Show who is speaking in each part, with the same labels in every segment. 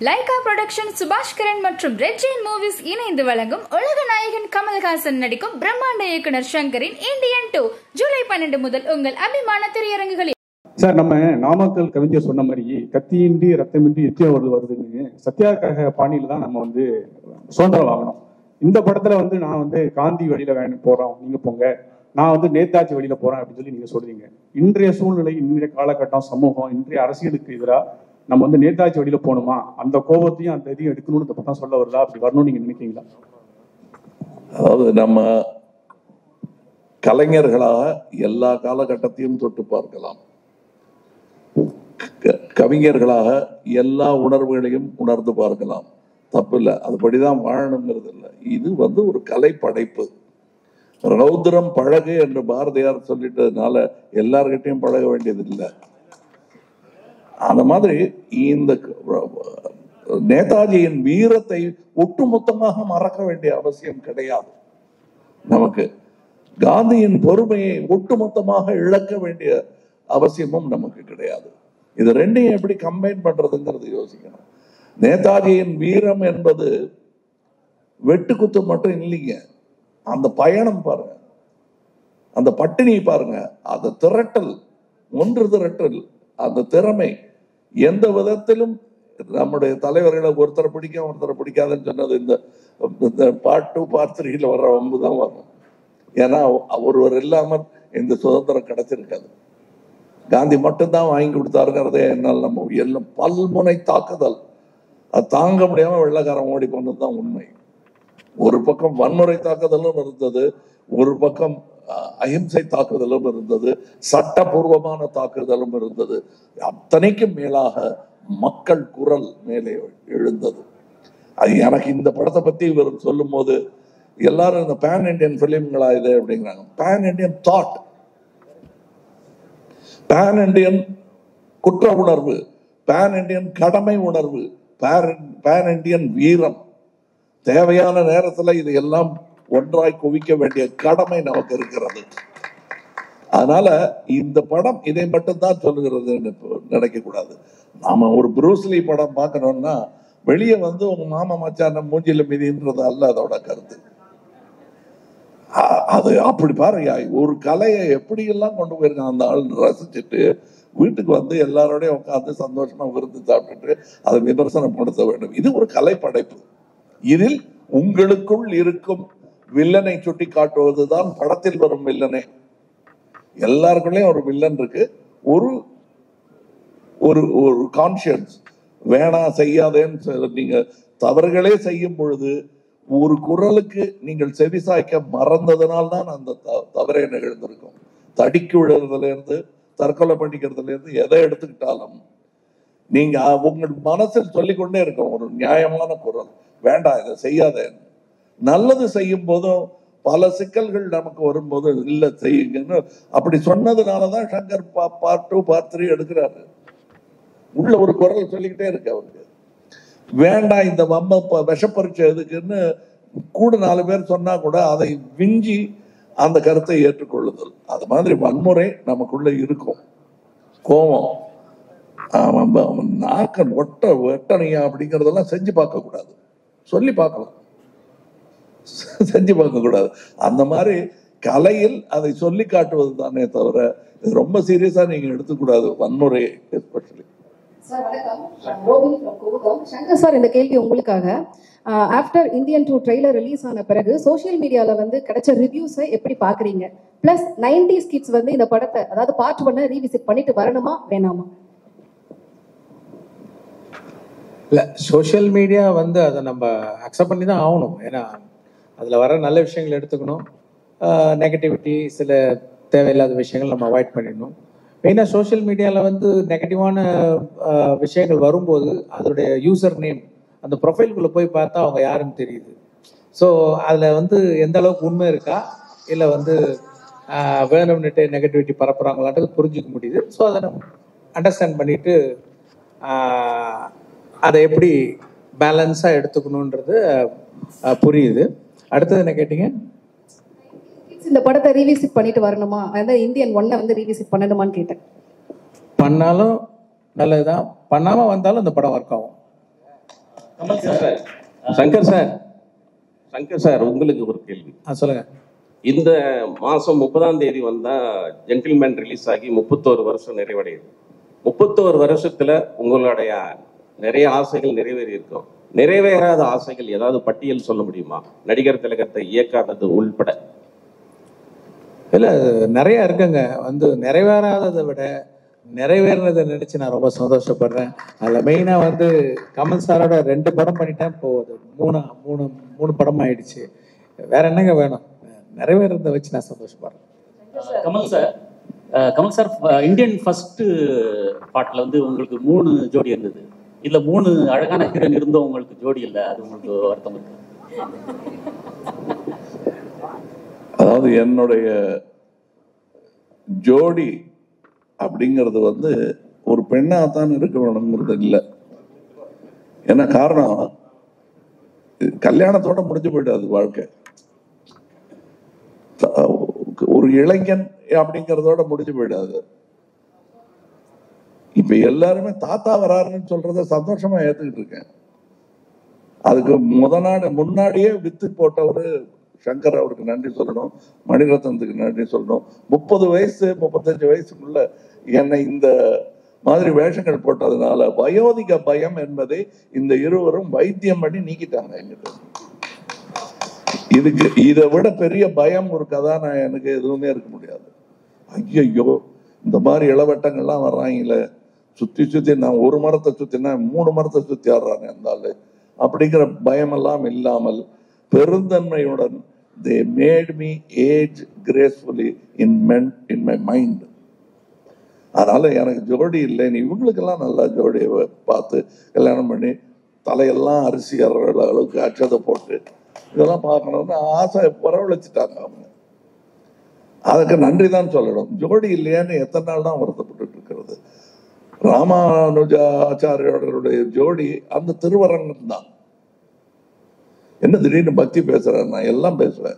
Speaker 1: Lyca production Subaskaran மற்றும் red Jain movies இணைந்து வழங்கும் உலக நாயகன் கமல்ஹாசன் நடிக்கும் பிரம்மாண்ட இயக்குனர் சங்கரின் இந்தியன் டூ ஜூலை பன்னெண்டு முதல் உங்கள் அபிமான திரையரங்குகளில்
Speaker 2: சார் நம்ம நாமக்கல் கவிஞர் சொன்ன மாதிரி கத்தியின்றி ரத்தமின்றி யுத்தியம் வருது வருதுன்னு சத்தியாகிரக பாணியில தான் நம்ம வந்து சுதந்திரம் வாங்கணும் இந்த படத்துல வந்து நான் வந்து காந்தி வழியில வேணும் போறோம் நீங்க போங்க நான் வந்து நேதாஜி வழியில போறேன் அப்படின்னு சொல்லி நீங்க சொல்றீங்க இன்றைய சூழ்நிலை இன்றைய காலகட்டம் சமூகம் இன்றைய அரசியலுக்கு எதிராக நம்ம வந்து நேதாஜி வழியில போகணுமா அந்த கோபத்தையும் அந்த இதையும் எடுக்கணும்னு இந்த படம் சொல்ல வருதா அப்படி வரணும்னு நீங்க நினைக்கிறீங்களா
Speaker 3: அதாவது நம்ம கலைஞர்களாக எல்லா காலகட்டத்தையும் தொட்டு பார்க்கலாம் க- கவிஞர்களாக எல்லா உணர்வுகளையும் உணர்ந்து பார்க்கலாம் தப்பு இல்லை அதுபடிதான் வாழணுங்கிறது இல்லை இது வந்து ஒரு கலை படைப்பு ரௌத்ரம் பழகு என்று பாரதியார் சொல்லிட்டதுனால எல்லார்கிட்டையும் பழக வேண்டியது இல்லை அந்த மாதிரி இந்த நேதாஜியின் வீரத்தை ஒட்டுமொத்தமாக மறக்க வேண்டிய அவசியம் கிடையாது நமக்கு காந்தியின் பொறுமையை ஒட்டுமொத்தமாக இழக்க வேண்டிய அவசியமும் நமக்கு கிடையாது இது ரெண்டையும் எப்படி கம்பைன் பண்றதுங்கிறது யோசிக்கணும் நேதாஜியின் வீரம் என்பது வெட்டுக்குத்து மட்டும் இல்லைங்க அந்த பயணம் பாருங்க அந்த பட்டினி பாருங்க அந்த திரட்டல் ஒன்று திரட்டல் அந்த திறமை எந்த விதத்திலும் நம்முடைய தலைவர்களை ஒருத்தரை பிடிக்கும் ஒருத்தரை பிடிக்காதுன்னு சொன்னது இந்த இந்த பார்ட் டூ பார்ட் த்ரீல வர்ற வம்பு தான் வரும் ஏன்னா ஒருவர் இல்லாமல் இந்த சுதந்திரம் கிடைச்சிருக்காது காந்தி மட்டும்தான் வாங்கி கொடுத்தாருங்கிறதே என்னால் நம்ம எல்லாம் பல்முனை தாக்குதல் அது தாங்க முடியாம வெள்ளக்காரன் ஓடி போனது தான் உண்மை ஒரு பக்கம் வன்முறை தாக்குதலும் இருந்தது ஒரு பக்கம் அஹ், அஹிம்சை தாக்குதலும் இருந்தது சட்டபூர்வமான தாக்குதலும் இருந்தது அத்தனைக்கும் மேலாக மக்கள் குரல் மேலே எழுந்தது அது எனக்கு இந்த படத்தை பத்தி இவர் சொல்லும் போது எல்லாரும் இந்த பேன் இண்டியன் பிலிம்களா இது அப்படிங்கிறாங்க pan Indian thought pan Indian குற்ற உணர்வு பேன் இண்டியன் கடமை உணர்வு பேன் இண்டியன் வீரம் தேவையான நேரத்துல இது எல்லாம் ஒன்றாய் குவிக்க வேண்டிய கடமை நமக்கு இருக்கிறது அதனால இந்த படம் இதை மட்டும்தான் சொல்லுகிறது நினைக்க கூடாது நாம ஒரு புரூஸ்லி படம் பார்க்கணும்னா வெளியே வந்து உங்க மாமா மச்சான மூஞ்சில மிதின்றது அல்ல அதோட கருத்து அ- அது அப்படி பாருங்க ஒரு கலையை எப்படி எல்லாம் கொண்டு போயிருக்கான் அந்த ஆள் ரசிச்சுட்டு வீட்டுக்கு வந்து எல்லாரோடையும் உட்காந்து சந்தோஷமா விருந்து சாப்பிட்டுட்டு அதை விமர்சனப்படுத்த வேண்டும் இது ஒரு கலை படைப்பு இதில் உங்களுக்குள் இருக்கும் வில்லனை சுட்டி காட்டுவதுதான் படத்தில் வரும் வில்லனே எல்லாருக்குள்ளேயும் ஒரு வில்லன் இருக்கு ஒரு ஒரு ஒரு கான்சியன்ஸ் வேணாம் செய்யாதேன்னு சொல்ல- நீங்க தவறுகளே செய்யும் பொழுது ஒரு குரலுக்கு நீங்கள் செவிசாய்க்க மறந்ததனால் தான் அந்த த- தவறே நிகழ்ந்திருக்கும் தடிக்கு விழுறதுல இருந்து தற்கொலை பண்ணிக்கிறதுல இருந்து எதை எடுத்துக்கிட்டாலும் நீங்க அ- உங்கள் மனசில் சொல்லிக்கொண்டே இருக்கும் ஒரு நியாயமான குரல் வேண்டாம் இதை செய்யாதே நல்லது செய்யும் போதும் பல சிக்கல்கள் நமக்கு வரும்போது இல்ல செய்யுங்கன்னு அப்படி சொன்னதுனாலதான் Shankar part two part three எடுக்கிறாரு உள்ள ஒரு குரல் சொல்லிக்கிட்டே இருக்கு அவருக்கு வேண்டாம் இந்த வம்ப ப- விஷப்பரீட்சை எதுக்குன்னு கூட நாலு பேர் சொன்னா கூட அதை விஞ்சி அந்த கருத்தை ஏற்றுக்கொள்ளுதல் அது மாதிரி வன்முறை நமக்குள்ள இருக்கும் கோபம் அவன் ப- அவன் நாக்க ஒட்ட வெட்டணையா அப்படிங்கறதெல்லாம் செஞ்சு பார்க்க கூடாது சொல்லி பார்க்கலாம் செஞ்சு பார்க்க கூடாது அந்த மாதிரி கலையில் அதை சொல்லி காட்டுவது தானே தவிர இது ரொம்ப சீரியஸா நீங்க எடுத்துக்கூடாது வன்முறையை எஸ்பெஷலி
Speaker 4: சார் வணக்கம் ரோஹினி from கூவகம் சங்கர் சார் இந்த கேள்வி உங்களுக்காக after Indian two trailer release ஆன பிறகு சோஷியல் மீடியால வந்து கிடைச்ச ரிவ்யூஸை எப்படி பாக்குறீங்க பிளஸ் நைன்டிஸ் கிட்ஸ் வந்து இந்த படத்தை அதாவது பார்ட் ஒன்னை ரீவிசிட் பண்ணிட்டு வரணுமா வேணாமா
Speaker 5: இல்லை சோஷியல் மீடியா வந்து அதை நம்ம அக்செப்ட் பண்ணி தான் ஆகணும் ஏன்னா அதில் வர நல்ல விஷயங்கள் எடுத்துக்கணும் நெகட்டிவிட்டி சில தேவையில்லாத விஷயங்கள் நம்ம அவாய்ட் பண்ணிடணும் மெயினாக சோஷியல் மீடியாவில் வந்து நெகட்டிவான விஷயங்கள் வரும்போது அதோடைய யூசர் நேம் அந்த ப்ரொஃபைல்குள்ளே போய் பார்த்தா அவங்க யாருன்னு தெரியுது ஸோ அதில் வந்து எந்த அளவுக்கு உண்மை இருக்கா இல்லை வந்து ஆஹ், வேணும்னுட்டு நெகட்டிவிட்டி பரப்புறாங்களான்றது புரிஞ்சுக்க முடியுது ஸோ அதை நம்ம அண்டர்ஸ்டாண்ட் பண்ணிட்டு ஆஹ், அதை எப்படி பேலன்ஸாக எடுத்துக்கணுன்றது ஆஹ், புரியுது அடுத்தது என்ன கேட்டீங்க
Speaker 4: Kids இந்த படத்தை ரீவிசிட் பண்ணிட்டு வரணுமா அதாவது இந்தியன் ஒன்னை வந்து ரீவிசிட் பண்ணணுமான்னு கேட்டேன்
Speaker 5: பண்ணாலும் நல்லதுதான் பண்ணாமல் வந்தாலும் இந்த படம் ஒர்க் ஆகும்
Speaker 6: sir Shankar sir Shankar sir உங்களுக்கு ஒரு கேள்வி
Speaker 5: ஆ சொல்லுங்க
Speaker 6: இந்த மாசம் முப்பதாம் தேதி வந்தா ஜென்டில்மேன் ரிலீஸ் ஆகி முப்பத்தோரு வருஷம் நிறைவடையுது முப்பத்தோரு வருஷத்துல உங்களுடைய நிறைய ஆசைகள் நிறைவேறி இருக்கும் நிறைவேறாத ஆசைகள் ஏதாவது பட்டியல் சொல்ல முடியுமா நடிகர் திலகத்தை இயக்காதது உள்பட
Speaker 5: இல்ல நிறைய இருக்குங்க வந்து நிறைவேறாததை விட நிறைவேறதை நினைச்சு நான் ரொம்ப சந்தோஷப்படுறேன் அதுல மெயினா வந்து கமல் சாரோட ரெண்டு படம் பண்ணிட்டேன் போகுது மூணு மூணு மூணு படம் ஆயிடுச்சு வேற என்னங்க வேணும் நிறைவேறதை வச்சு நான் சந்தோஷப்படுறேன்
Speaker 7: Kamal sir uh, Kamal sir uh, Indian first பாட்டில் வந்து உங்களுக்கு மூணு ஜோடி இருந்தது இதுல மூணு அழகான ஹீரோயின் இருந்தும் உங்களுக்கு ஜோடி இல்லை அது உங்களுக்கு வருத்தம் இருக்கு
Speaker 3: அதாவது என்னுடைய ஜோடி அப்படிங்கிறது வந்து ஒரு பெண்ணாத்தான் இருக்க வேணுங்கிறது இல்லை என்ன காரணம் இது கல்யாணத்தோட முடிஞ்சு போயிடாது வாழ்க்கை த- ஒரு இளைஞன் அப்படிங்கிறதோட முடிஞ்சு போயிடாது இப்ப எல்லாருமே தாத்தா வராருன்னு சொல்றத சந்தோஷமா ஏத்துக்கிட்டு இருக்கேன் அதுக்கு முத நாடு முன்னாடியே வித்து போட்டவர் சங்கர் அவருக்கு நன்றி சொல்லணும் மணிரத்னத்துக்கு நன்றி சொல்லணும் முப்பது வயசு முப்பத்தஞ்சு வயசுக்குள்ள என்னை இந்த மாதிரி வேஷங்கள் போட்டதுனால வயோதிக பயம் என்பதை இந்த இருவரும் வைத்தியம் பண்ணி நீக்கிட்டாங்க எங்கிட்ட இதுக்கு இதை விட பெரிய பயம் ஒரு கதாநாயகனுக்கு எதுவுமே இருக்க முடியாது ஐயையோ இந்த மாதிரி இளவட்டங்கள்லாம் வர்றாங்களே சுத்தி சுத்தி நான் ஒரு மரத்தை சுத்தினா மூணு மரத்தை சுத்தி ஆடுறாங்க அந்த ஆளு அப்படிங்கிற பயமெல்லாம் இல்லாமல் பெருந்தன்மையுடன் they made me age gracefully in men in my mind அதனால எனக்கு ஜோடி இல்லைன்னு இவங்களுக்கெல்லாம் நல்லா ஜோடியை பார்த்து கல்யாணம் பண்ணி தலையெல்லாம் அரிசி அறுற அளவுக்கு அச்சதை போட்டு இதெல்லாம் பார்க்கணும்னு ஆசை வரவழைச்சிட்டாங்க அவங்க அதுக்கு நன்றி தான் சொல்லணும் ஜோடி இல்லையான்னு எத்தனை நாள் தான் வருத்தப்பட்டு இருக்கிறது ராமானுஜாச்சாரியோடைய ஜோடி அந்த திருவரங்கம் தான் என்ன திடீர்னு பக்தி பேசுறேன் நான் எல்லாம் பேசுவேன்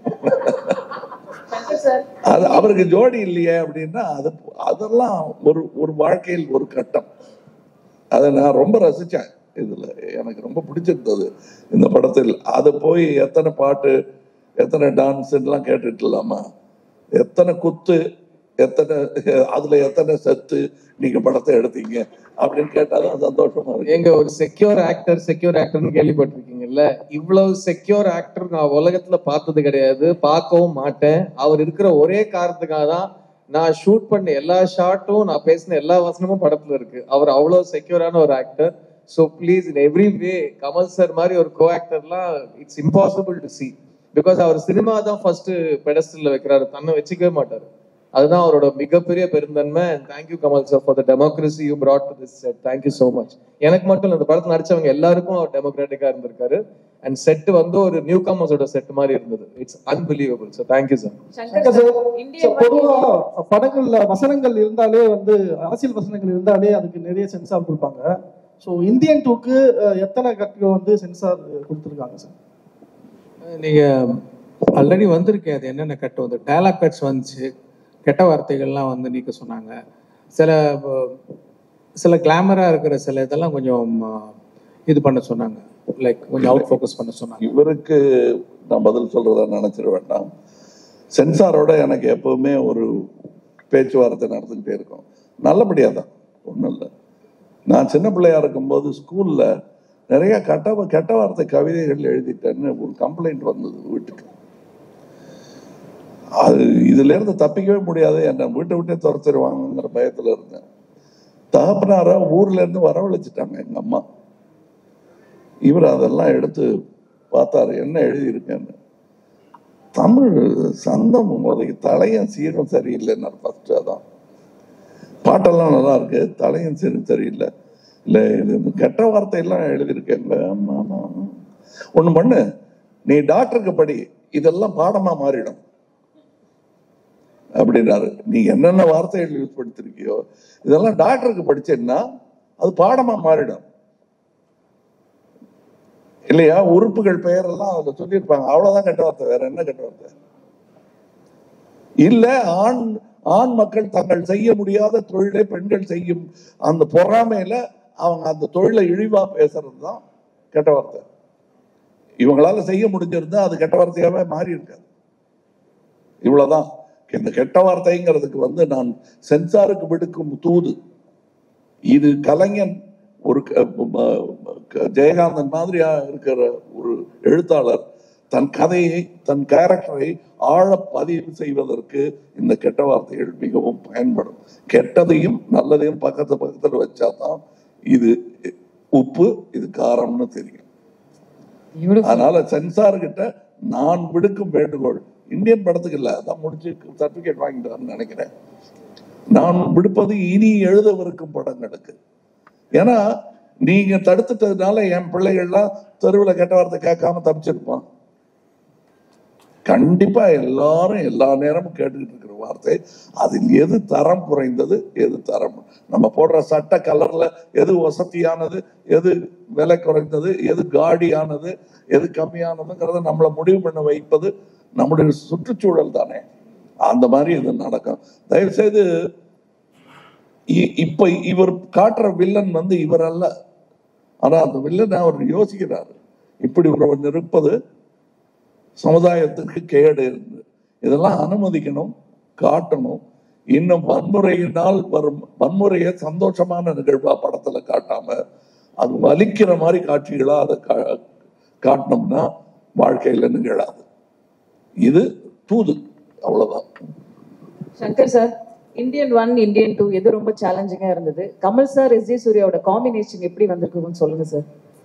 Speaker 3: அது அவருக்கு ஜோடி இல்லையே அப்படின்னா அது அதெல்லாம் ஒரு ஒரு வாழ்க்கையில் ஒரு கட்டம் அதை நான் ரொம்ப ரசிச்சேன் இதுல எனக்கு ரொம்ப பிடிச்சிருந்தது இந்த படத்தில் அது போய் எத்தனை பாட்டு எத்தனை டான்ஸ் எல்லாம் கேட்டுட்டு இல்லாமா எத்தனை குத்து எத்தனை அதுல எத்தனை செத்து நீங்க படத்தை எடுத்தீங்க அப்படின்னு கேட்டாதான் சந்தோஷமா இருக்கு
Speaker 8: எங்க ஒரு செக்யூர் ஆக்டர் செக்யூர் ஆக்டர்னு கேள்விப்பட்டிருக்கீங்கல்ல இவ்வளவு செக்யூர் ஆக்டர் நான் உலகத்துல பார்த்தது கிடையாது பார்க்கவும் மாட்டேன் அவர் இருக்கிற ஒரே காரணத்துக்காக தான் நான் ஷூட் பண்ண எல்லா ஷாட்டும் நான் பேசின எல்லா வசனமும் படத்துல இருக்கு அவர் அவ்வளவு செக்யூரான ஒரு actor so please in every way Kamal sir மாதிரி ஒரு கோ ஆக்டர்லாம் it's impossible to see because அவர் சினிமா தான் ஃபர்ஸ்ட் பெடஸ்டல்ல வைக்கிறாரு தன்னை வச்சுக்கவே மாட்டாரு அதுதான் அவரோட மிகப்பெரிய பெருந்தன்மை thank you Kamal sir for the democracy you brought to this set thank you so much எனக்கு மட்டும் இல்ல இந்த படத்துல நடிச்சவங்க எல்லாருக்கும் அவர் டெமோக்ராட்டிக்கா இருந்திருக்காரு அண்ட் செட் வந்து ஒரு நியூ கமர்ஸோட செட் மாதிரி இருந்தது it's unbelievable sir thank you sir
Speaker 9: Shankar sir So, பொதுவா படங்கள்ல வசனங்கள் இருந்தாலே வந்து அரசியல் வசனங்கள் இருந்தாலே அதுக்கு நிறைய சென்சார் கொடுப்பாங்க ஸோ இந்தியன் டூக்கு எத்தனை கட்டுகள் வந்து சென்சார் கொடுத்துருக்காங்க சார்
Speaker 5: நீங்க ஆல்ரெடி வந்திருக்கேன் அது என்னென்ன கட்டு வந்து டயலாக் கட்ஸ் வந்துச்சு கெட்ட வார்த்தைகள்லாம் வந்து நீக்க சொன்னாங்க சில அஹ், சில கிளாமரா இருக்கிற சில இதெல்லாம் கொஞ்சம் அஹ், இது பண்ண சொன்னாங்க லைக் கொஞ்சம் அவுட் ஃபோக்கஸ் பண்ண சொன்னாங்க
Speaker 3: இவருக்கு நான் பதில் சொல்றதா நினைச்சிட வேண்டாம் சென்சாரோட எனக்கு எப்பவுமே ஒரு பேச்சுவார்த்தை நடந்துகிட்டே இருக்கும் நல்லபடியா தான் ஒன்றும் இல்லை நான் சின்ன பிள்ளையா இருக்கும்போது ஸ்கூல்ல நிறைய கட்ட கெட்ட வார்த்தை கவிதைகள் எழுதிட்டேன்னு ஒரு கம்ப்ளைண்ட் வந்தது வீட்டுக்கு அது இதுல இருந்து தப்பிக்கவே முடியாது என்னை வீட்டை விட்டே துரத்திடுவாங்கங்கிற பயத்துல இருந்தேன் தகப்பனார ஊர்ல இருந்து வரவழைச்சிட்டாங்க எங்க அம்மா இவர் அதெல்லாம் எடுத்து பார்த்தாரு என்ன எழுதியிருக்கேன்னு தமிழ் சந்தம் உதவி தலையும் சீரும் சரியில்லைன்னு ஃபர்ஸ்ட் அதான் பாட்டெல்லாம் நல்லா இருக்கு தலையும் சீரும் சரியில்லை இல்லை இது கெட்ட வார்த்தையெல்லாம் எழுதியிருக்கேங்க ஆமா ஆமா ஒண்ணு பண்ணு நீ டாக்டருக்கு படி இதெல்லாம் பாடமா மாறிடும் அப்படின்னாரு நீ என்னென்ன வார்த்தைகள் யூஸ் படுத்திருக்கியோ இதெல்லாம் டாக்டருக்கு படிச்சேன்னா அது பாடமா மாறிடும் இல்லையா உறுப்புகள் பெயரெல்லாம் அதுல சொல்லியிருப்பாங்க அவ்வளவுதான் கெட்ட வார்த்தை வேற என்ன கெட்ட வார்த்தை இல்ல ஆண் ஆண் மக்கள் தங்கள் செய்ய முடியாத தொழிலை பெண்கள் செய்யும் அந்த பொறாமையில அவங்க அந்த தொழிலை இழிவா பேசுறது தான் கெட்ட வார்த்தை இவங்களால செய்ய முடிஞ்சிருந்தா அது கெட்ட வார்த்தையாவே மாறி இருக்காது இவ்வளவுதான் இந்த கெட்ட வார்த்தைங்கிறதுக்கு வந்து நான் சென்சாருக்கு விடுக்கும் தூது இது கலைஞன் ஒரு க- ம- க- ஜெயகாந்தன் மாதிரியா இருக்கிற ஒரு எழுத்தாளர் தன் கதையை தன் கேரக்டரை ஆழ பதிவு செய்வதற்கு இந்த கெட்ட வார்த்தைகள் மிகவும் பயன்படும் கெட்டதையும் நல்லதையும் பக்கத்து பக்கத்துல வச்சாதான் இது உப்பு இது காரம்னு தெரியும் அதனால சென்சார் கிட்ட நான் விடுக்கும் வேண்டுகோள் இந்தியன் படத்துக்கு இல்ல அதான் முடிச்சு சர்டிபிகேட் வாங்கிட்டான்னு நினைக்கிறேன் நான் விடுப்பது இனி எழுதவிருக்கும் படங்களுக்கு ஏன்னா நீங்க தடுத்துட்டதுனால என் பிள்ளைகள்லாம் தெருவில் கெட்ட வார்த்தை கேட்காம தப்பிச்சிருப்பான் கண்டிப்பா எல்லாரும் எல்லா நேரமும் கேட்டுக்கிட்டு இருக்கிற வார்த்தை அதில் எது தரம் குறைந்தது எது தரம் நம்ம போடுற சட்ட கலர்ல எது வசதியானது எது விலை குறைந்தது எது காடியானது எது கம்மியானதுங்கிறத நம்மளை முடிவு பண்ண வைப்பது நம்முடைய சுற்றுச்சூழல் தானே அந்த மாதிரி இது நடக்கும் தயவு செய்து இ- இப்ப இவர் காட்டுற வில்லன் வந்து இவர் அல்ல ஆனா அந்த வில்லனை அவர் யோசிக்கிறார் இப்படி ஒருவன் இருப்பது சமுதாயத்துக்கு கேடு என்று. இதெல்லாம் அனுமதிக்கணும் காட்டணும் இன்னும் வன்முறையினால் வரும் வன்முறையை சந்தோஷமான நிகழ்வா படத்துல காட்டாம அது வலிக்கிற மாதிரி காட்சிகளா அதை கா- காட்டினோம்னா வாழ்க்கையில நிகழாது இது தூது அவ்வளவுதான்
Speaker 10: Shankar sir Indian one Indian two எது ரொம்ப சேலஞ்சிங்கா இருந்தது கமல் சார் எஸ் ஜே சூர்யாவோட காம்பினேஷன் எப்படி வந்திருக்குன்னு சொல்லுங்க சார்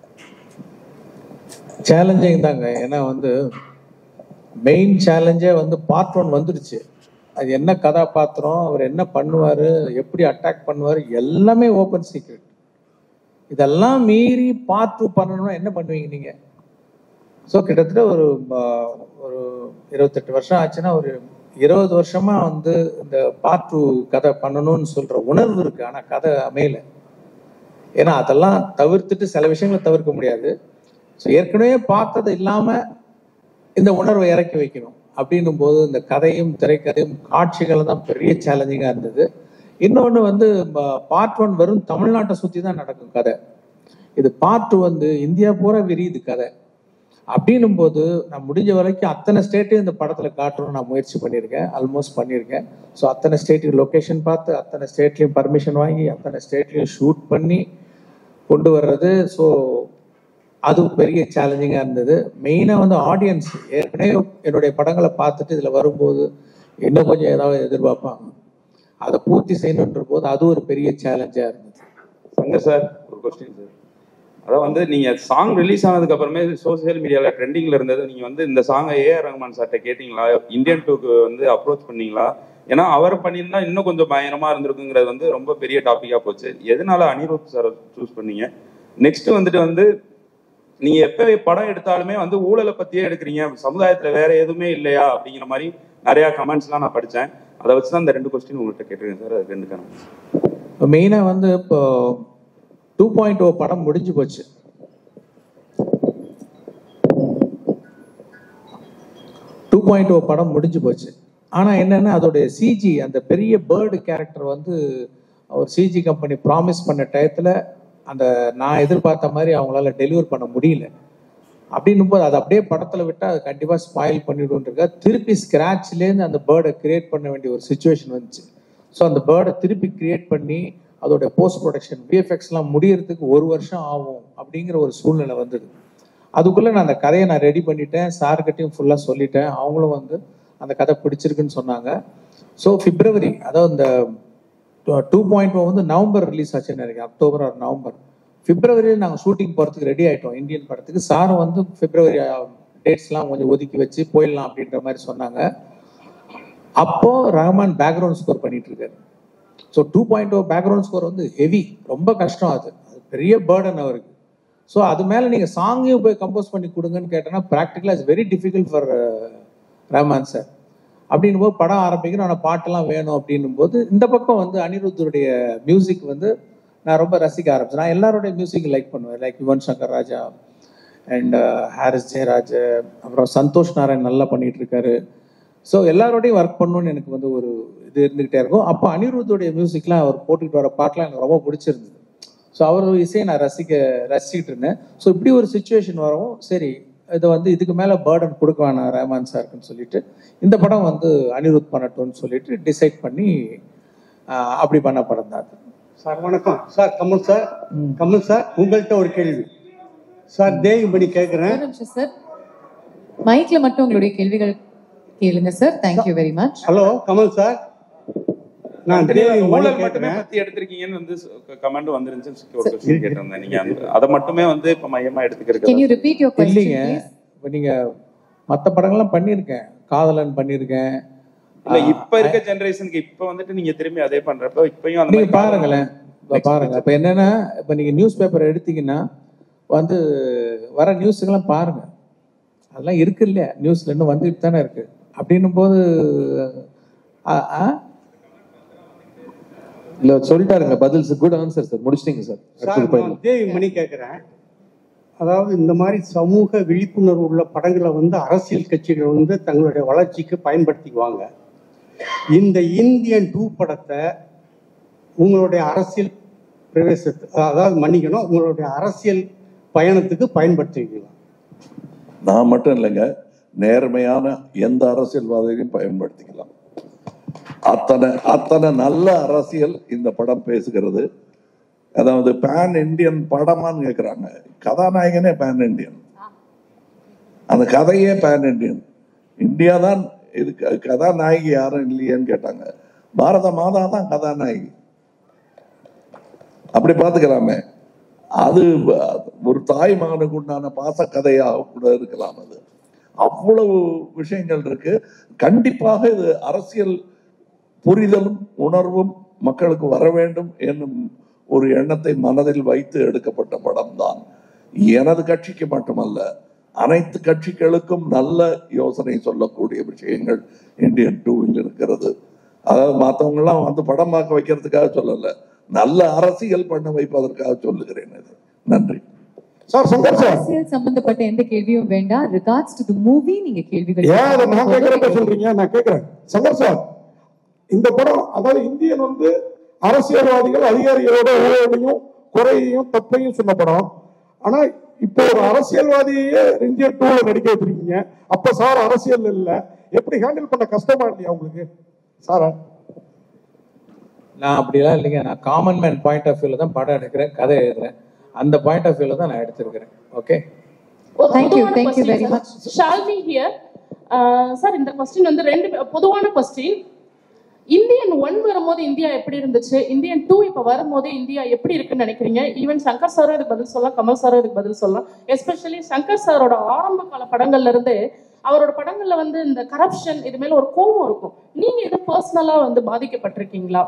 Speaker 5: சேலஞ்சிங் தாங்க ஏன்னா வந்து மெயின் சேலஞ்சே வந்து பார்ட் ஒன் வந்துடுச்சு அது என்ன கதாபாத்திரம் அவர் என்ன பண்ணுவார் எப்படி அட்டாக் பண்ணுவார் எல்லாமே ஓப்பன் சீக்ரெட் இதெல்லாம் மீறி பார்ட் டூ பண்ணணும்னா என்ன பண்ணுவீங்க நீங்கள் ஸோ கிட்டத்தட்ட ஒரு ஆஹ், ஒரு இருபத்தெட்டு வருஷம் ஆச்சுன்னா ஒரு இருபது வருஷமா வந்து இந்த பார்ட் டூ கதை பண்ணணும்னு சொல்ற உணர்வு இருக்கு ஆனால் கதை அமையல ஏன்னா அதெல்லாம் தவிர்த்துட்டு சில விஷயங்களை தவிர்க்க முடியாது ஸோ ஏற்கனவே பார்த்தது இல்லாம இந்த உணர்வை இறக்கி வைக்கணும் அப்படின்னும் போது இந்த கதையும் திரைக்கதையும் காட்சிகள் தான் பெரிய சேலஞ்சிங்கா இருந்தது இன்னொன்று வந்து பார்ட் ஒன் வெறும் தமிழ்நாட்டை சுற்றி தான் நடக்கும் கதை இது பார்ட் டூ வந்து இந்தியா பூரா விரியுது கதை அப்படின்னும் போது நான் முடிஞ்ச வரைக்கும் அத்தனை ஸ்டேட்டையும் இந்த படத்துல காட்டணும்னு நான் முயற்சி பண்ணியிருக்கேன் ஆல்மோஸ்ட் பண்ணியிருக்கேன் ஸோ அத்தனை ஸ்டேட்டுக்கு லொக்கேஷன் பார்த்து அத்தனை ஸ்டேட்லையும் பர்மிஷன் வாங்கி அத்தனை ஸ்டேட்லையும் ஷூட் பண்ணி கொண்டு வர்றது ஸோ அது பெரிய சேலஞ்சிங்காக இருந்தது மெயினாக வந்து ஆடியன்ஸ் ஏற்கனவே என்னுடைய படங்களை பார்த்துட்டு இதில் வரும்போது இன்னும் கொஞ்சம் ஏதாவது எதிர்பார்ப்பாங்க அதை பூர்த்தி செய்யணுன்ற போது அது ஒரு பெரிய சேலஞ்சாக இருந்தது
Speaker 11: சங்கர் சார் ஒரு கொஸ்டின் சார் அதான் வந்து நீங்க சாங் ரிலீஸ் ஆனதுக்கு அப்புறமே சோசியல் மீடியால ட்ரெண்டிங்ல இருந்தது நீங்க வந்து இந்த சாங்கை ஏஆர் ரஹ்மான் சார்ட்ட கேட்டீங்களா இந்தியன் டூக்கு வந்து அப்ரோச் பண்ணீங்களா ஏன்னா அவர் பண்ணியிருந்தா இன்னும் கொஞ்சம் பயங்கரமா இருந்திருக்குங்கிறது வந்து ரொம்ப பெரிய டாபிக்கா போச்சு எதனால அனிருத் சார் சூஸ் பண்ணீங்க நெக்ஸ்ட் வந்துட்டு வந்து நீங்க எப்ப படம் எடுத்தாலுமே வந்து ஊழலை பத்தியே எடுக்கிறீங்க சமுதாயத்துல வேற எதுவுமே இல்லையா அப்படிங்கிற மாதிரி நிறைய கமெண்ட்ஸ்லாம் நான் படிச்சேன் அதை வச்சு தான் இந்த ரெண்டு கொஸ்டின் உங்கள்கிட்ட கேட்டிருக்கேன் சார் அது ரெண்டு கமெண்ட்ஸ்
Speaker 5: மெயினாக வந்து இப்போ டூ பாயிண்ட் ஓ படம் முடிஞ்சு போச்சு டூ பாயிண்ட் ஓ படம் முடிஞ்சு போச்சு ஆனால் என்னன்னா அதோடைய சிஜி அந்த பெரிய பேர்டு கேரக்டர் வந்து ஒரு சிஜி கம்பெனி ப்ராமிஸ் பண்ண டயத்தில் அந்த நான் எதிர்பார்த்த மாதிரி அவங்களால டெலிவர் பண்ண முடியல அப்படின்னும் போது அது அப்படியே படத்தில் விட்டால் அது கண்டிப்பாக ஸ்பாயில் பண்ணிவிடுன்றக்க திருப்பி ஸ்க்ராட்ச்லேருந்து அந்த பேர்டை கிரியேட் பண்ண வேண்டிய ஒரு சுச்சுவேஷன் வந்துச்சு ஸோ அந்த பேர்டை திருப்பி கிரியேட் பண்ணி அதோட போஸ்ட் ப்ரொடக்ஷன் விஎஃப்எக்ஸ்லாம் முடியறதுக்கு ஒரு வருஷம் ஆகும் அப்படிங்கிற ஒரு சூழ்நிலை வந்தது அதுக்குள்ளே நான் அந்த கதையை நான் ரெடி பண்ணிட்டேன் சார்கிட்டையும் ஃபுல்லாக சொல்லிட்டேன் அவங்களும் வந்து அந்த கதை பிடிச்சிருக்குன்னு சொன்னாங்க ஸோ பிப்ரவரி அதாவது இந்த டூ பாயிண்ட் வந்து நவம்பர் ரிலீஸ் ஆச்சுன்னு நினைக்கிறேன் அக்டோபர் ஆர் நவம்பர் பிப்ரவரியில் நாங்கள் ஷூட்டிங் போகிறதுக்கு ரெடி ஆயிட்டோம் இந்தியன் படத்துக்கு சாரும் வந்து பிப்ரவரி டேட்ஸ்லாம் கொஞ்சம் ஒதுக்கி வச்சு போயிடலாம் அப்படின்ற மாதிரி சொன்னாங்க அப்போ ரஹ்மான் பேக்ரவுண்ட் ஸ்கோர் பண்ணிட்டு இருக்காரு so two point O background score வந்து ஹெவி ரொம்ப கஷ்டம் அது அது பெரிய பேர்டன் அவருக்கு ஸோ அது மேலே நீங்கள் சாங்கையும் போய் கம்போஸ் பண்ணி கொடுங்கன்னு கேட்டோன்னா ப்ராக்டிக்கலாக it's very difficult for Rahman sir அப்படின்னும் போது படம் ஆரம்பிக்கணும் ஆனால் பாட்டெல்லாம் வேணும் அப்படின்னும் போது இந்த பக்கம் வந்து அனிருத்தருடைய மியூசிக் வந்து நான் ரொம்ப ரசிக்க ஆரம்பிச்சேன் நான் எல்லாருடைய மியூசிக் லைக் பண்ணுவேன் லைக் யுவன் சங்கர் ராஜா அண்ட் ஹாரிஸ் ஜெயராஜ் அப்புறம் சந்தோஷ் நாராயண் நல்லா பண்ணிட்டு இருக்காரு ஸோ எல்லாரோடையும் ஒர்க் பண்ணணும்னு எனக்கு வந்து ஒரு இது இருந்துகிட்டே இருக்கும் அப்போ அனிருத்துடைய மியூசிக்லாம் அவர் போட்டுக்கிட்டு வர பாட்டெலாம் எனக்கு ரொம்ப பிடிச்சிருந்தது ஸோ அவர் இசையை நான் ரசிக்க ரசிச்சுட்டு இருந்தேன் ஸோ இப்படி ஒரு சுச்சுவேஷன் வரவும் சரி இதை வந்து இதுக்கு மேலே பேர்டன் கொடுக்க வேணாம் ரஹ்மான் சாருக்குன்னு சொல்லிட்டு இந்த படம் வந்து அனிருத் பண்ணட்டும்னு சொல்லிட்டு டிசைட் பண்ணி ஆஹ், அப்படி பண்ண படம் தான் அது
Speaker 12: சார் வணக்கம் sir Kamal sir Kamal sir உங்கள்கிட்ட ஒரு கேள்வி சார் தேவிபடி கேட்குறேன்
Speaker 10: ஒரு நிமிஷம் சார் மைக்ல மட்டும் உங்களுடைய கேள்விகள் கேளுங்க sir thank you very much
Speaker 12: hello Kamal sir நான்
Speaker 11: தெரியல,
Speaker 12: தேவி மணி
Speaker 11: ஊழல் மட்டுமே
Speaker 12: கேட்குறேன்
Speaker 11: பத்தி எடுத்திருக்கீங்கன்னு வந்து கமெண்ட் வந்துருந்துச்சு ஒரு கொஸ்டின் கேட்டிருந்தேன் நீங்க அந்த- அதை மட்டுமே வந்து இப்ப மையமா
Speaker 10: கேன் யூ
Speaker 11: எடுத்துக்கிறது
Speaker 10: ரிப்பீட் யுவர்
Speaker 5: இல்லைங்க
Speaker 10: கொஸ்டின்
Speaker 5: இப்போ நீங்கள் மற்ற படங்கள்லாம் பண்ணியிருக்கேன் காதலன் பண்ணியிருக்கேன்
Speaker 11: இல்ல இப்ப இருக்க ஜெனரேஷனுக்கு இப்ப வந்துட்டு நீங்க திரும்பி அதே பண்றப்ப இப்பயும் அந்த
Speaker 5: நீங்க
Speaker 11: மாதிரி
Speaker 5: பாருங்களேன் இப்ப பாருங்க இப்ப என்னன்னா இப்ப நீங்க நியூஸ் பேப்பர் எடுத்தீங்கன்னா வந்து வர நியூஸுக்கெல்லாம் பாருங்க அதெல்லாம் இருக்கு இல்லையா நியூஸ்ல இன்னும் வந்துட்டு தானே இருக்கு அப்படின்னும் போது ஆ, ஆ,
Speaker 8: இல்ல சொல்லிட்டாருங்க பதில் குட் ஆன்சர் சார் முடிச்சிட்டீங்க சார்
Speaker 12: சார்
Speaker 8: அடுத்தது
Speaker 12: நான்
Speaker 8: போயிடலாம்.
Speaker 12: தேவி மணி கேட்குறேன் அதாவது இந்த மாதிரி சமூக விழிப்புணர்வு உள்ள படங்களை வந்து அரசியல் கட்சிகள் வந்து தங்களுடைய வளர்ச்சிக்கு பயன்படுத்திக்குவாங்க இந்த இந்தியன் டூ படத்தை உங்களுடைய அரசியல் பிரவேசத்து அதாவது மன்னிக்கணும் உங்களுடைய அரசியல் பயணத்துக்கு பயன்படுத்திக்கலாம்
Speaker 3: நான் மட்டும் இல்லைங்க நேர்மையான எந்த அரசியல்வாதியையும் பயன்படுத்திக்கலாம் அத்தனை அத்தனை நல்ல அரசியல் இந்த படம் பேசுகிறது அதாவது பேன் இந்தியன் படமான்னு கேக்குறாங்க கதாநாயகனே பேன் இந்தியன் அந்த கதையே பேன் இந்தியன் இந்தியா தான் இது க- கதாநாயகி யாரும் இல்லையேன்னு கேட்டாங்க பாரத மாதா தான் கதாநாயகி அப்படி பார்த்துக்கலாமே அது வ- ஒரு தாய் மகனுக்கு உண்டான பாசக்கதையாக கூட இருக்கலாம் அது அவ்வளவு விஷயங்கள் இருக்கு கண்டிப்பாக இது அரசியல் புரிதலும் உணர்வும் மக்களுக்கு வர வேண்டும் என்னும் ஒரு எண்ணத்தை மனதில் வைத்து எடுக்கப்பட்ட படம் தான் எனது கட்சிக்கு மட்டுமல்ல அனைத்து கட்சிகளுக்கும் நல்ல யோசனை சொல்லக்கூடிய விஷயங்கள் இந்தியன் டூவில் இருக்கிறது அதாவது மற்றவங்க எல்லாம் வந்து படம் பார்க்க வைக்கிறதுக்காக சொல்லல நல்ல அரசியல் பண்ண வைப்பதற்காக சொல்லுகிறேன் இது நன்றி
Speaker 9: சார் சங்கர் சார்
Speaker 10: அரசியல் சம்பந்தப்பட்ட எந்த கேள்வியும் வேண்டாம் ரிகார்ட்ஸ் டு தி மூவி நீங்க கேள்விகள்
Speaker 9: ஏன் அதை நான் கேட்கறப்ப சொல்றீங்க நான் கேட்கிறேன் சங்கர் சார் இந்த படம் அதாவது இந்தியன் வந்து அரசியல்வாதிகள் அதிகாரிகளோட ஊழலையும் குறையையும் தப்பையும் சொன்ன படம் ஆனா இப்போ ஒரு அரசியல்வாதியே இந்தியன் டூல நடிக்க வச்சிருக்கீங்க அப்ப சார் அரசியல் இல்ல எப்படி ஹேண்டில் பண்ண கஷ்டமா இல்லையா உங்களுக்கு சாரா
Speaker 5: நான் அப்படிலாம் இல்லைங்க நான் காமன் மேன் பாயிண்ட் ஆஃப் வியூல தான் படம் எடுக்கிறேன் கதை எழுதுறேன் அந்த பாயிண்ட் ஆஃப் வியூல தான் நான் எடுத்திருக்கிறேன் okay
Speaker 10: Thank you, thank you very much.
Speaker 13: Shalvi here sir இந்த கொஸ்டின் வந்து ரெண்டு பே- பொதுவான கொஸ்டின் இந்தியன் ஒன் வரும்போது இந்தியா எப்படி இருந்துச்சு இந்தியன் டூ இப்போ வரும்போது இந்தியா எப்படி இருக்குன்னு நினைக்கிறீங்க ஈவன் சங்கர் சாரும் இதுக்கு பதில் சொல்லலாம் கமல் சாரும் இதுக்கு பதில் சொல்லலாம் எஸ்பெஷலி சங்கர் சாரோட ஆரம்ப கால படங்கள்ல இருந்து அவரோட படங்கள்ல வந்து இந்த கரப்ஷன் இது மேல ஒரு கோபம் இருக்கும் நீங்க இது பர்சனலா வந்து பாதிக்கப்பட்டிருக்கீங்களா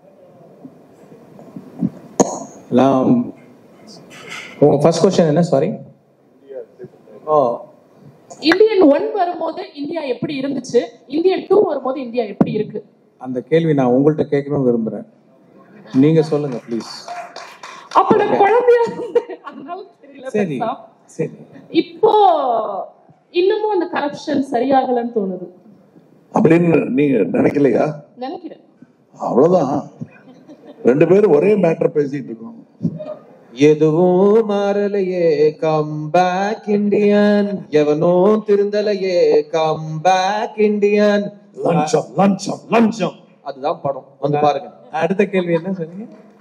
Speaker 5: நான் உங்க ஃபர்ஸ்ட் கொஸ்டின் என்ன சாரி ஓ
Speaker 13: இந்தியன் ஒன் வரும்போது இந்தியா எப்படி இருந்துச்சு இந்தியன் டூ வரும்போது இந்தியா எப்படி இருக்கு
Speaker 5: அந்த கேள்வி நான் உங்கள்கிட்ட கேட்கணும்னு விரும்புறேன் நீங்க சொல்லுங்க ப்ளீஸ்
Speaker 13: அப்ப நான் குழந்தையா இருந்தேன் அதனால தெரியல
Speaker 5: சரி
Speaker 13: பெருசா.
Speaker 5: சரி
Speaker 13: இப்போ இன்னமும் அந்த கரப்ஷன் சரியாகலன்னு தோணுது
Speaker 3: அப்படின்னு நீங்க நினைக்கலையா
Speaker 13: நினைக்கிறேன்
Speaker 3: அவ்வளவுதான் ரெண்டு பேரும் ஒரே மேட்டர் பேசிட்டு இருக்கோம்
Speaker 8: எதுவும் மாறலையே கம் பேக் இந்தியன் எவனோ திருந்தலையே கம் பேக் இந்தியன்
Speaker 9: லஞ்சம் லஞ்சம் லஞ்சம்
Speaker 8: அதுதான் படம் வந்து பாருங்க
Speaker 5: அடுத்த கேள்வி என்ன சொன்னீங்க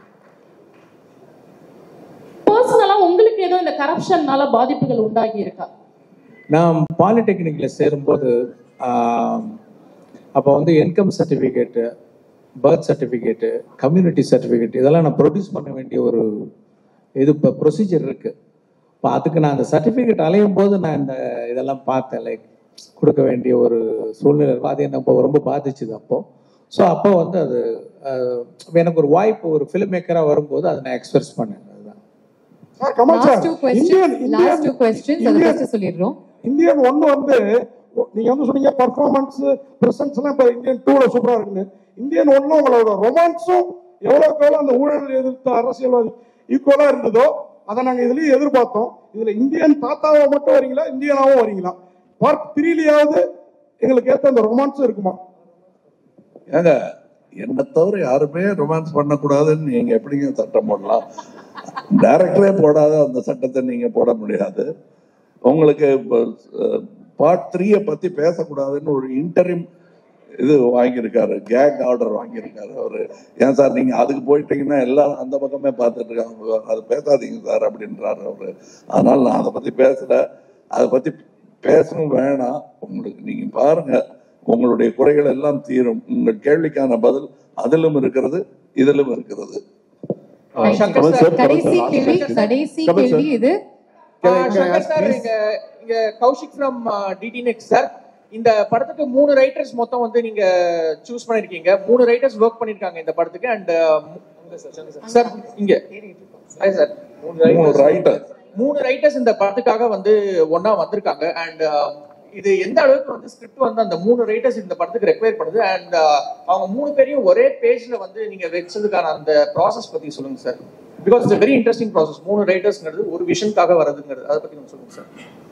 Speaker 13: பர்சனலா உங்களுக்கு ஏதோ இந்த கரப்ஷன்னால பாதிப்புகள் உண்டாகி இருக்கா
Speaker 5: நான் பாலிடெக்னிக்ல சேரும்போது ஆம், அப்போ வந்து income certificate birth certificate community certificate இதெல்லாம் நான் ப்ரொடியூஸ் பண்ண வேண்டிய ஒரு இது இப்போ ப்ரொசீஜர் இருக்கு இப்போ அதுக்கு நான் அந்த சர்டிஃபிகேட் அலையும் போது நான் இந்த இதெல்லாம் பார்த்தேன் லைக் கொடுக்க வேண்டிய ஒரு சூழ்நிலை இருக்கும். அது என்ன இப்போ ரொம்ப பாதிச்சுது அப்போ ஸோ அப்போ வந்து அது அஹ், எனக்கு ஒரு வாய்ப்பு ஒரு ஃபிலிம் மேக்கராக வரும்போது அதை நான் எக்ஸ்பிரஸ் பண்ணேன் அதுதான்
Speaker 9: sir Kamal
Speaker 10: last
Speaker 9: sir
Speaker 10: two question
Speaker 9: Indian
Speaker 10: last two
Speaker 9: Indian
Speaker 10: questions அதை
Speaker 9: இந்தியன்
Speaker 10: ஃபர்ஸ்ட் சொல்லிடுறோம்
Speaker 9: இந்தியன் ஒன்னு வந்து நீங்க வந்து சொன்னீங்க பர்ஃபார்மன்ஸ் பிரசன்ஸ் எல்லாம் இப்ப இந்தியன் டூல சூப்பரா இருக்குன்னு இந்தியன் ஒன்னு உங்களோட ரொமான்ஸும் எவ்வளவுக்கு எவ்வளவு அந்த ஊழல் எதிர்த்த அரசியல்வாதி ஈக்குவலா இருந்ததோ அதை நாங்க இதுலயும் எதிர்பார்த்தோம் இதுல இந்தியன் தாத்தாவா மட்டும் வரீங்களா இந்தியனாவும் வரீங்களா பார்ட் த்ரீலியாவது எங்களுக்கு ஏத்த அந்த ரொமான்ஸும் இருக்குமா
Speaker 3: ஏங்க என்னை தவிர யாருமே ரொமான்ஸ் பண்ணக்கூடாதுன்னு நீங்க எப்படிங்க சட்டம் போடலாம் டைரக்டரே போடாத அந்த சட்டத்தை நீங்க போட முடியாது உங்களுக்கு பார்ட் த்ரீயை பத்தி பேசக்கூடாதுன்னு ஒரு இன்டரிம் இது வாங்கியிருக்காரு கேக் ஆர்டர் வாங்கியிருக்காரு அவரு ஏன் சார் நீங்க அதுக்கு போயிட்டீங்கன்னா எல்லாரும் அந்த பக்கமே பார்த்துட்டு இருக்காங்க அது பேசாதீங்க சார் அப்படின்றாரு அவரு அதனால நான் அதை பத்தி பேசல அதை பத்தி பேசவும் வேணாம் உங்களுக்கு நீங்க பாருங்க உங்களுடைய குறைகள் எல்லாம் தீரும் உங்கள் கேள்விக்கான பதில் அதிலும் இருக்கிறது இதிலும் இருக்கிறது
Speaker 8: சங்கர் சார்,
Speaker 14: கடைசி கேள்வி கடைசி
Speaker 8: கமல் சார்.
Speaker 14: கேள்வி இது
Speaker 8: சங்கர் சார் இங்க இங்க Kaushik from DD next sir இந்த படத்துக்கு மூணு ரைட்டர்ஸ் மொத்தம் வந்து நீங்க சூஸ் பண்ணிருக்கீங்க மூணு ரைட்டர்ஸ் ஒர்க் பண்ணிருக்காங்க இந்த படத்துக்கு அண்ட் சார் இங்க சார்
Speaker 3: மூணு writer.
Speaker 8: மூணு ரைட்டர்ஸ் இந்த படத்துக்காக வந்து ஒண்ணா வந்திருக்காங்க அண்ட் இது எந்த அளவுக்கு வந்து ஸ்கிரிப்ட் வந்து அந்த மூணு ரைட்டர்ஸ் இந்த படத்துக்கு ரெக்வயர் பண்ணுது அண்ட் அவங்க மூணு பேரையும் ஒரே பேஜ்ல வந்து நீங்க வச்சதுக்கான அந்த ப்ராசஸ் பத்தி சொல்லுங்க sir because it's very interesting process மூணு ரைட்டர்ஸ்ங்கிறது ஒரு விஷனுக்காக வரதுங்கிறது அதை பத்தி கொஞ்சம் சொல்லுங்க சார்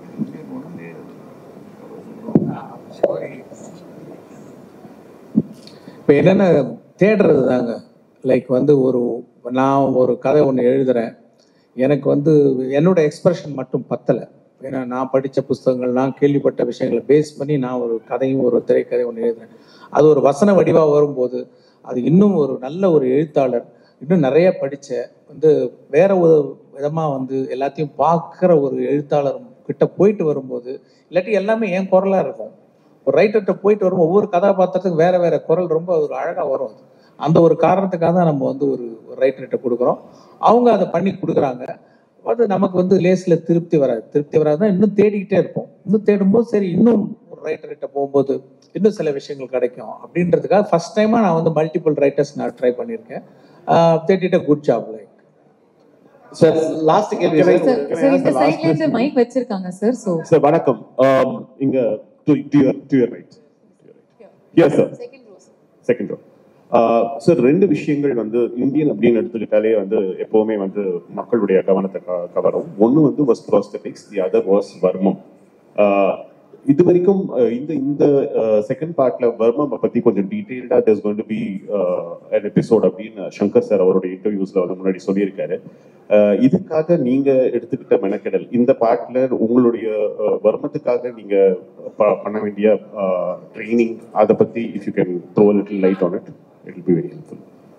Speaker 5: இப்போ என்னென்ன தேடுறது தாங்க லைக் வந்து ஒரு நான் ஒரு கதை ஒன்று எழுதுறேன் எனக்கு வந்து என்னோட எக்ஸ்பிரஷன் மட்டும் பத்தலை ஏன்னா நான் படித்த புஸ்தகங்கள் நான் கேள்விப்பட்ட விஷயங்களை பேஸ் பண்ணி நான் ஒரு கதையும் ஒரு திரைக்கதை ஒன்று எழுதுறேன் அது ஒரு வசன வடிவாக வரும்போது அது இன்னும் ஒரு நல்ல ஒரு எழுத்தாளர் இன்னும் நிறைய படிச்ச வந்து வேற ஒரு விதமாக வந்து எல்லாத்தையும் பார்க்குற ஒரு எழுத்தாளர் கிட்ட போயிட்டு வரும்போது இல்லாட்டி எல்லாமே என் குரலாக இருக்கும் ஒரு ரைட்டர்கிட்ட போயிட்டு வரும் ஒவ்வொரு கதாபாத்திரத்துக்கும் வேற வேற குரல் ரொம்ப ஒரு அழகா வரும் அது அந்த ஒரு காரணத்துக்காக தான் நம்ம வந்து ஒரு ரைட்டர்கிட்ட கொடுக்குறோம் அவங்க அதை பண்ணி கொடுக்குறாங்க அது நமக்கு வந்து லேஸ்ல திருப்தி வராது திருப்தி வராதுன்னா இன்னும் தேடிக்கிட்டே இருப்போம் இன்னும் தேடும்போது சரி இன்னும் ஒரு ரைட்டர்கிட்ட போகும்போது இன்னும் சில விஷயங்கள் கிடைக்கும் அப்படின்றதுக்காக ஃபர்ஸ்ட் டைமா நான் வந்து மல்டிபிள் ரைட்டர்ஸ் நான் ட்ரை பண்ணியிருக்கேன் தேடிட்ட good job like
Speaker 15: sir last கேள்வி
Speaker 14: சார் சார் இந்த சைட்ல இருந்து மைக் வச்சிருக்காங்க சார் சோ
Speaker 16: சார் வணக்கம் Um, இங்க to to your to your right yes sir second row sir ரெண்டு விஷயங்கள் வந்து இந்தியன் அப்படின்னு எடுத்துக்கிட்டாலே வந்து எப்பவுமே வந்து மக்களுடைய கவனத்தை க- கவரும் ஒன்னு வந்து was prosthetics the other was varmam Uh, இது வரைக்கும் uh, இந்த இந்த செகண்ட் பார்ட்ல வர்மம் பத்தி கொஞ்சம் டீடைல்டா there's going to be uh, an episode அப்படின்னு சங்கர் சார் அவருடைய இன்டர்வியூஸ்ல வந்து முன்னாடி சொல்லியிருக்காரு Uh, இதுக்காக நீங்க எடுத்துக்கிட்ட மெனக்கெடல் இந்த பார்ட்ல உங்களுடைய uh, வர்மத்துக்காக நீங்க ப- பண்ண வேண்டிய ட்ரைனிங் அதை பத்தி if you can throw little light on it it will be very helpful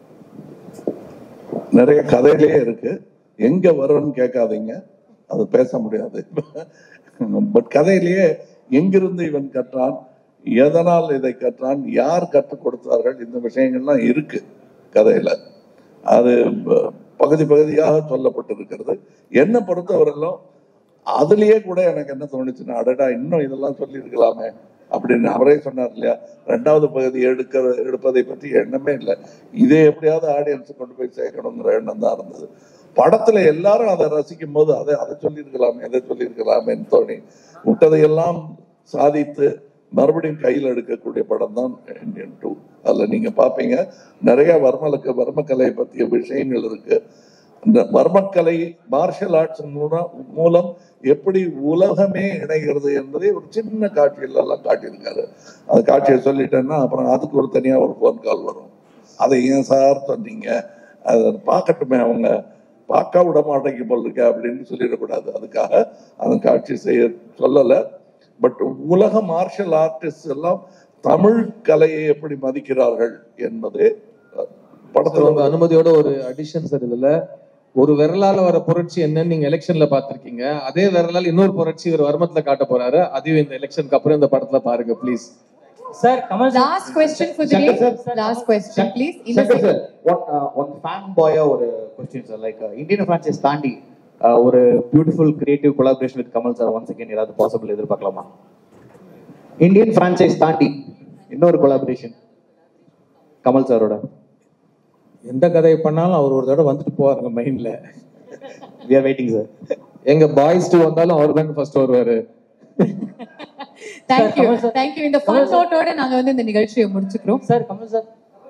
Speaker 3: நிறைய கதையிலேயே இருக்கு எங்க வரும்னு கேட்காதீங்க அது பேச முடியாது பட் கதையிலேயே எங்கிருந்து இவன் கற்றான் எதனால் இதை கற்றான் யார் கற்றுக் கொடுத்தார்கள் இந்த விஷயங்கள்லாம் இருக்கு கதையில அது ப- பகுதி பகுதியாக சொல்லப்பட்டிருக்கிறது என்னை பொறுத்தவரையிலும் அதுலயே கூட எனக்கு என்ன தோணுச்சுன்னா அடடா இன்னும் இதெல்லாம் சொல்லியிருக்கலாமே அப்படின்னு அவரே சொன்னார் இல்லையா ரெண்டாவது பகுதி எடுக்கிற எடுப்பதை பற்றி எண்ணமே இல்லை இதை எப்படியாவது ஆடியன்ஸ் கொண்டு போய் சேர்க்கணுங்கிற எண்ணம் தான் இருந்தது படத்துல எல்லாரும் அதை ரசிக்கும் போது அதை அதை சொல்லியிருக்கலாமே அதை சொல்லியிருக்கலாமேன்னு தோணி விட்டதையெல்லாம் சாதித்து மறுபடியும் கையில் எடுக்கக்கூடிய படம் தான் இந்தியன் டூ அதில் நீங்க பார்ப்பீங்க நிறைய வர்மலுக்கு வர்மக்கலை பற்றிய விஷயங்கள் இருக்கு இந்த வர்மக்கலை மார்ஷல் ஆர்ட்ஸ் மூலம் மூலம் எப்படி உலகமே இணைகிறது என்பதை ஒரு சின்ன காட்சியில் எல்லாம் காட்டியிருக்காரு அந்த காட்சியை சொல்லிட்டேன்னா அப்புறம் அதுக்கு ஒரு தனியா ஒரு ஃபோன் கால் வரும் அதை ஏன் சார் சொன்னீங்க அதை பார்க்கட்டுமே அவங்க பார்க்க விட மாட்டேங்க போல் இருக்க அப்படின்னு சொல்லிடக்கூடாது அதுக்காக அந்த காட்சி செய்ய சொல்லலை பட் உலக மார்ஷல் ஆர்டிஸ்ட் எல்லாம் தமிழ் கலையை எப்படி மதிக்கிறார்கள் என்பது
Speaker 8: படத்துல உங்க அனுமதியோட ஒரு அடிஷன் சார் இதுல ஒரு விரலால வர புரட்சி என்னன்னு நீங்க எலெக்ஷன்ல பாத்திருக்கீங்க அதே விரலால இன்னொரு புரட்சி இவர் வர்மத்துல காட்ட போறாரு அதையும் இந்த எலெக்ஷனுக்கு அப்புறம் இந்த படத்துல பாருங்க please
Speaker 17: sir Kamal
Speaker 14: last question for the
Speaker 15: Shankar
Speaker 14: day last question please இந்த
Speaker 15: Shankar sir one one fan பாயா ஒரு question sir like Indian franchise தாண்டி uh, ஒரு beautiful creative collaboration with Kamal sir once again ஏதாவது பாசிபிள் எதிர்பார்க்கலாமா இந்தியன் ஃபிரான்ச்சைஸ் தாண்டி இன்னொரு collaboration Kamal சாரோட
Speaker 5: எந்த கதையை பண்ணாலும் அவர் ஒரு தடவை வந்துட்டு போவாருங்க மைண்ட்ல
Speaker 15: வி ஆர் வெயிட்டிங் சார்
Speaker 8: எங்க பாய்ஸ் டூ வந்தாலும் அவர் தாங்க ஃபர்ஸ்ட் வருவாரு
Speaker 14: தேங்க் யூ தேங்க் யூ இந்த ஃபன் நோட்டோட நாங்க வந்து இந்த நிகழ்ச்சியை முடிச்சுக்கிறோம்
Speaker 17: சார் கமல் சார்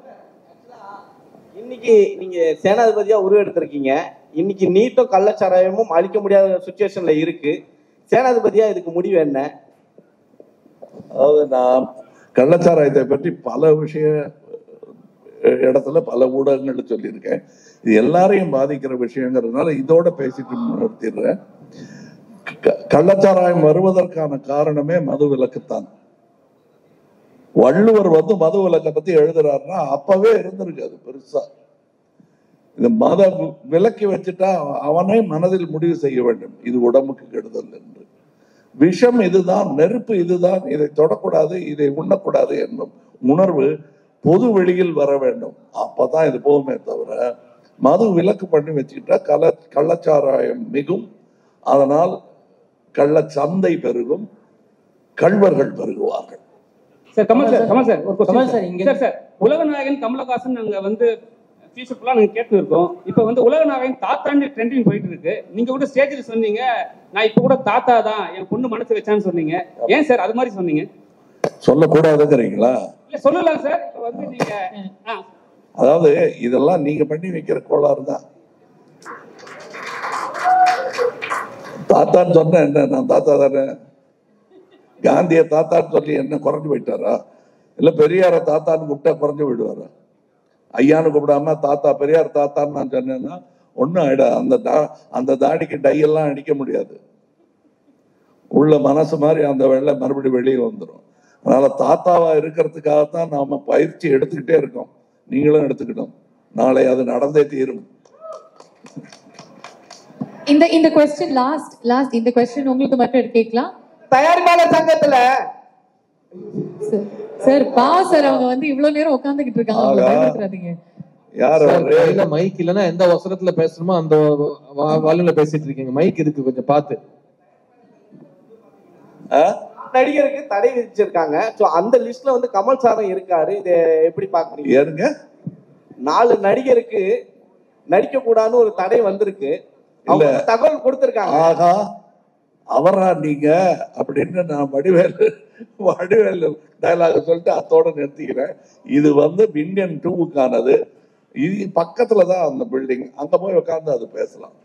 Speaker 18: இன்னைக்கு நீங்க சேனாதிபதியா உருவெடுத்திருக்கீங்க இன்னைக்கு நீட்டும் கள்ளச்சாராயமும் அழிக்க முடியாத சுச்சுவேஷன்ல இருக்கு சேனாதிபதியா இதுக்கு முடிவு என்ன
Speaker 3: அதாவது நான் கள்ளச்சாராயத்தை பற்றி பல விஷயம் அஹ், இடத்துல பல ஊடகங்கள்ல சொல்லியிருக்கேன் இது எல்லாரையும் பாதிக்கிற விஷயங்கிறதுனால இதோட பேசிட்டு நிறுத்திடுறேன் க- கள்ளச்சாராயம் வருவதற்கான காரணமே மது விலக்குத்தான் வள்ளுவர் வந்து மது விலக்கை பத்தி எழுதுறாருன்னா அப்பவே இருந்திருக்கு அது பெருசா இந்த மத வி- விலக்கி வச்சுட்டா அவனே மனதில் முடிவு செய்ய வேண்டும் இது உடம்புக்கு கெடுதல் என்று விஷம் இதுதான் நெருப்பு இதுதான் இதை தொடக்கூடாது இதை உண்ணக்கூடாது என்னும் உணர்வு பொது வெளியில் வர வேண்டும் அப்பதான் இது போகுமே தவிர மது விலக்கு பண்ணி வச்சுக்கிட்டா கள்ள கள்ளச்சாராயம் மிகும் அதனால் கள்ளச்சந்தை பெருகும் கள்வர்கள் பெருகுவார்கள்
Speaker 17: sir Kamal sir Kamal sir ஒரு
Speaker 19: கமல்
Speaker 17: கொஸ்டின்
Speaker 19: சார்,
Speaker 17: சார்
Speaker 19: இங்க-
Speaker 17: சார் சார் உலக நாயகன் கமலஹாசன் நாங்க வந்து ஃபியூச்சர் ஃபுல்லாக நாங்கள் கேட்டு இருக்கோம் இப்போ வந்து உலக நாயகன் தாத்தான்னு ட்ரெண்டிங் போயிட்டு இருக்கு நீங்க கூட ஸ்டேஜில் சொன்னீங்க நான் இப்போ கூட தாத்தா தான் என் பொண்ணு மனசு வச்சான்னு சொன்னீங்க ஏன் சார் அது மாதிரி சொன்னீங்க
Speaker 3: சொல்லக்கூடாதுங்கிறீங்களா
Speaker 17: இல்ல சொல்லலாம் சார் இப்போ வந்து நீங்க ஆ
Speaker 3: அதாவது இதெல்லாம் நீங்க பண்ணி வைக்கிற கோளாறு தான் தாத்தான்னு சொன்ன என்ன நான் தாத்தா தானே காந்திய தாத்தான்னு சொல்லி என்ன குறைஞ்சு போயிட்டாரா இல்ல பெரியார தாத்தான்னு கூப்பிட்டா குறைஞ்சு போயிடுவாரா ஐயான்னு கூப்பிடாம தாத்தா பெரியார் தாத்தான்னு நான் சொன்னேன்னா ஒண்ணும் ஆயிடா அந்த தா- அந்த தாடிக்கு டை எல்லாம் அடிக்க முடியாது உள்ள மனசு மாதிரி அந்த வெள்ளை மறுபடியும் வெளியே வந்துடும் அதனால தாத்தாவா இருக்கிறதுக்காகத்தான் நாம பயிற்சி எடுத்துக்கிட்டே இருக்கோம் நீங்களும் எடுத்துக்கிட்டோம் நாளை அது நடந்தே தீரும்
Speaker 14: இந்த இந்த கொஸ்டின் லாஸ்ட் லாஸ்ட் இந்த கொஸ்டின் உங்களுக்கு மட்டும் கேட்கலாம்
Speaker 18: தயாரிப்பாளர் சங்கத்துல
Speaker 14: சார் பாவம் சார் அவங்க வந்து இவ்வளவு நேரம் உட்கார்ந்துகிட்டு இருக்காங்க அவங்களை
Speaker 8: ஆகா.
Speaker 14: பயமுறுத்துறாதீங்க
Speaker 3: யார்
Speaker 8: சார், கையில மைக் இல்லைன்னா எந்த அவசரத்துல பேசணுமோ அந்த வால்யூம்ல பேசிட்டு இருக்கீங்க மைக் இருக்கு கொஞ்சம் பார்த்து
Speaker 18: நடிகருக்கு தடை விதிச்சிருக்காங்க சோ அந்த லிஸ்ட்ல வந்து கமல் சாரும் இருக்காரு இதை எப்படி பாக்குறீங்க
Speaker 3: ஏறுங்க
Speaker 18: நாலு நடிகருக்கு நடிக்க கூடாதுன்னு ஒரு தடை வந்திருக்கு அவங்க
Speaker 3: இல்ல.
Speaker 18: வந்து தகவல் கொடுத்திருக்காங்க
Speaker 3: ஆகா அவரா நீங்க அப்படின்னு நான் வடிவேலு வடிவேலு டயலாக் சொல்லிட்டு அத்தோட நிறுத்திக்கிறேன் இது வந்து இந்தியன் டூவுக்கானது இது பக்கத்துல தான் அந்த பில்டிங் அங்க போய் உட்கார்ந்து அது பேசலாம்